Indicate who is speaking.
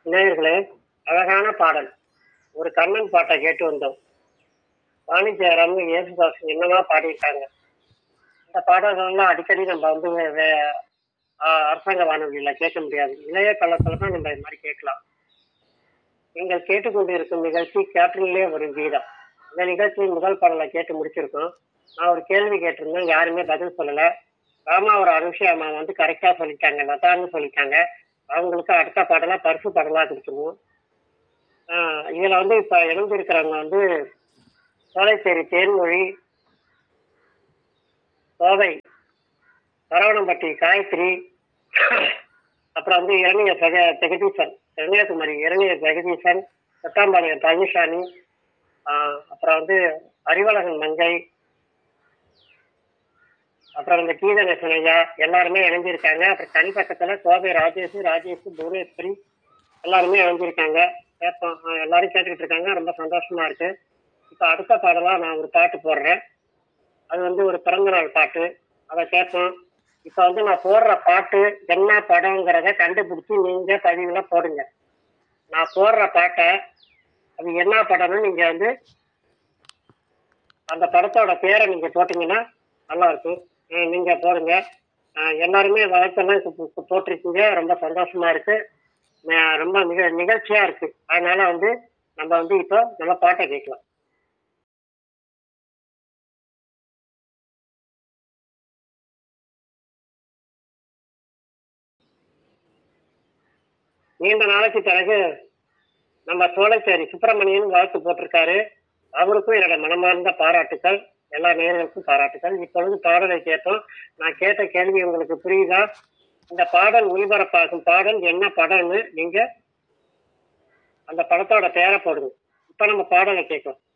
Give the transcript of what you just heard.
Speaker 1: நேயர்களே அழகான பாடல் ஒரு கண்ணன் பாட்டை கேட்டு வந்தோம் வாணிஜெயராம் இயேசுதாஸ் என்னவா பாடியிருக்காங்க இந்த பாடல்கள்லாம் அடிக்கடி நம்ம வந்து வே- வே- ஆ, அரசாங்க வானொலியில கேட்க முடியாது இளைய காலத்துல தான் நம்ம இது மாதிரி கேட்கலாம் நீங்கள் கேட்டுக்கொண்டிருக்கும் நிகழ்ச்சி கேட்டரிலே வரும் கீதம் இந்த நிகழ்ச்சியின் முதல் பாடலை கேட்டு முடிச்சிருக்கோம் நான் ஒரு கேள்வி கேட்டிருந்தேன் யாருமே பதில் சொல்லல ராமா ஒரு அனுஷியா அம்மா வந்து கரெக்டா சொல்லிட்டாங்க லதான்னு சொல்லிட்டாங்க அவங்களுக்கு அடுத்த பாடலா பரிசு பாடலா கொடுத்துருவோம் ஆஹ் இதுல வந்து இப்ப இணைஞ்சிருக்கிறவங்க வந்து சோலைச்சேரி தேன்மொழி கோவை சரவணம்பட்டி காயத்ரி அப்புறம் வந்து இளநிய ஜெக ஜெகதீசன் கன்னியாகுமரி இளநிய ஜெகதீசன் சத்தாம்பாளையம் பழனிசாமி ஆஹ் அப்புறம் வந்து அறிவழகன் மங்கை அப்புறம் இந்த கீதநேசன் ஐயா எல்லாருமே இணைஞ்சிருக்காங்க அப்புறம் தனிப்பக்கத்துல கோவை ராஜேஷ் ராஜேஷ் புவனேஸ்வரி எல்லாருமே இணைஞ்சிருக்காங்க கேட்போம் ஆஹ் எல்லாரும் கேட்டுக்கிட்டு இருக்காங்க ரொம்ப சந்தோஷமா இருக்கு இப்போ அடுத்த பாடலா நான் ஒரு பாட்டு போடுறேன் அது வந்து ஒரு பிறந்தநாள் பாட்டு அதை கேட்போம் இப்போ வந்து நான் போடுற பாட்டு என்ன படங்கிறத கண்டுபிடிச்சி நீங்க பதிவுல போடுங்க நான் போடுற பாட்டை அது என்ன படம்னு நீங்க வந்து அந்த படத்தோட பேரை நீங்க போட்டீங்கன்னா நல்லா இருக்கும் அஹ் நீங்க போடுங்க அஹ் எல்லாருமே வழக்கெல்லாம் இப்ப போ- போட்டிருக்கீங்க ரொம்ப சந்தோஷமா இருக்கு அஹ் ரொம்ப நிக நிகழ்ச்சியா இருக்கு அதனால வந்து நம்ம வந்து இப்போ நம்ம பாட்டை கேட்கலாம் நீண்ட நாளைக்கு பிறகு நம்ம சோலைச்சேரி சுப்பிரமணியன் வாழ்த்து போட்டிருக்காரு அவருக்கும் என்னோட மனமார்ந்த பாராட்டுக்கள் எல்லா நேயர்களுக்கும் பாராட்டுக்கள் இப்பொழுது பாடலை கேட்டோம் நான் கேட்ட கேள்வி உங்களுக்கு புரியுதா இந்த பாடல் ஒளிபரப்பாகும் பாடல் என்ன படம்னு நீங்க அந்த படத்தோட பேரை போடுங்க இப்ப நம்ம பாடலை கேட்கலாம்